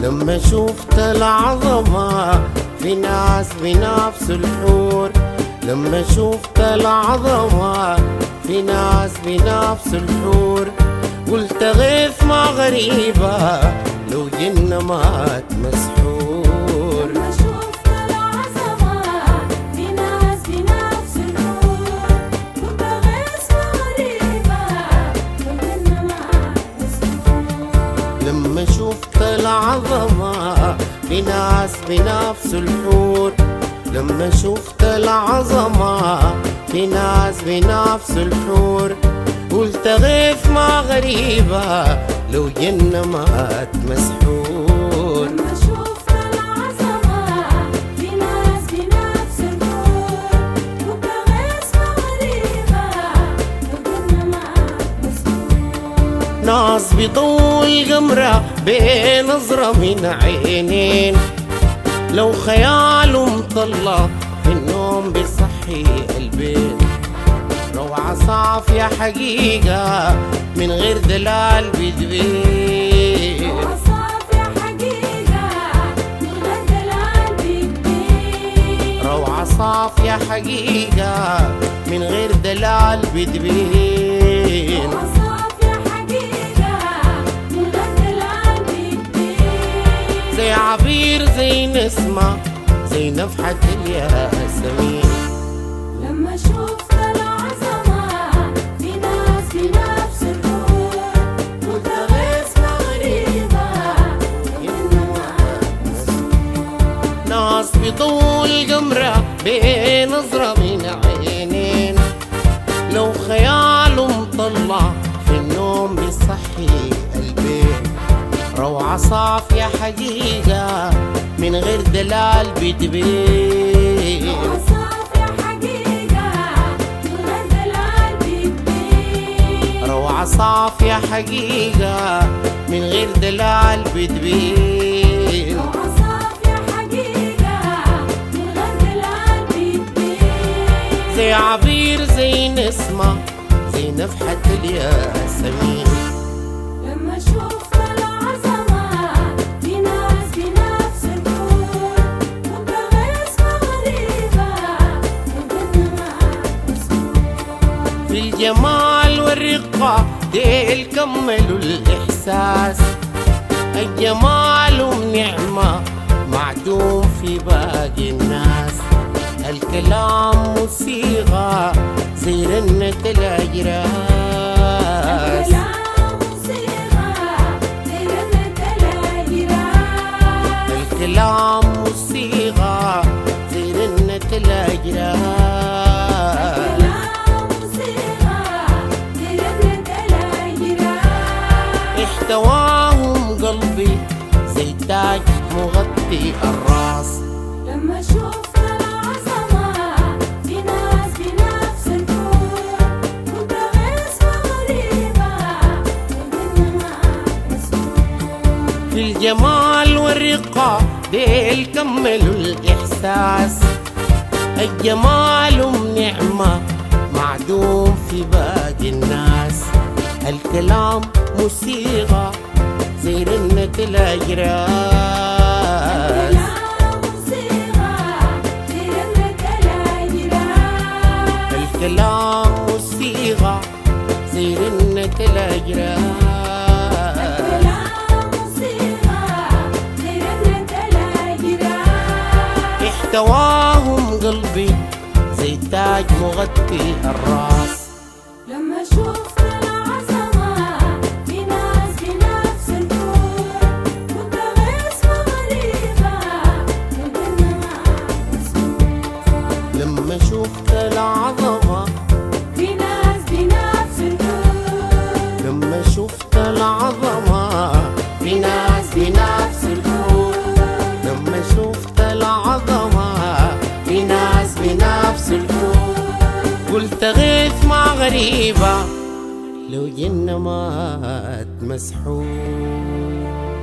لما شفت العظمة في ناس بنفس الحور لما شفت العظمة في ناس بنفس الحور قلت غيث ما غريبة لو جن مات مسحور لما شفت العظمة في ناس بنفس النور كنت غيظ غريبة كلنا معاك مسرور لما شفت العظمة في ناس بنفس الحور لما شفت العظمة في ناس بنفس الحور قلت غيث ما غريبة لو جن مات مسحور لما شفت العظمة في ناس بنفس النور كنت غيظ غريبة كلنا معاك مسرور ناس بطول قمرة بنظرة من عينين لو خياله مطلع في النوم بيصحي البيت روعة صافية حقيقة من غير دلال بتبين وصاف يا حقيقة من غير دلال بيدين روعة صافية حقيقة من غير دلال بتبين وصاف يا حقيقة من غير دلال بيدين زي عبير زي نسمة زي نفحة الياسمين لما شفت العظمة في ناس بنفس النور قلت غيظ غريبة ناس بطول قمرة بنظرة من عينين لو خياله مطلع في النوم بيصحي البيت روعة صافية حقيقة من غير دلال بتبين وصاف يا حقيقة من غير دلال بيدين روعة صافية حقيقة من غير دلال بتبين وصاف يا حقيقة من غير دلال بيدين زي عبير زي نسمة زي نفحة الياسمين لما شفت العظمة في ناس بنفس النور كنت غيظ غريبة كلنا معاك مسرور في الجمال والرقة ديل كملوا الإحساس الجمال ونعمة معدوم في باقي الناس الكلام موسيقى زي رنة الأجراس الكلام موسيقى زي رنة الأجراس الكلام موسيقى زي رنة الأجراس الكلام موسيقى زي رنة الأجراس احتواهم قلبي زي تاج مغطي الراس لما شفت العظمة في ناس بنفس النور كنت غيظ غريبة كلنا معاك مسرور في الجمال والرقة ديل كملوا الإحساس الجمال ونعمة معدوم في باقي الناس الكلام موسيقى زي رنة الأجراس الكلام موسيقى زي رنة الأجراس الكلام موسيقى زي رنة الأجراس الكلام موسيقى زي رنة الأجراس احتواهم قلبي زي تاج مغطي الراس لما شفت العظمة في ناس بنفس النور كنت غيظ غريبة كلنا معاك مسرور لما شفت العظمة في ناس بنفس النور لما شفت العظمة في ناس بنفس الكون لما شفت العظمة في ناس بنفس الكون قلت غيث ما غريبة لو جن مات مسحور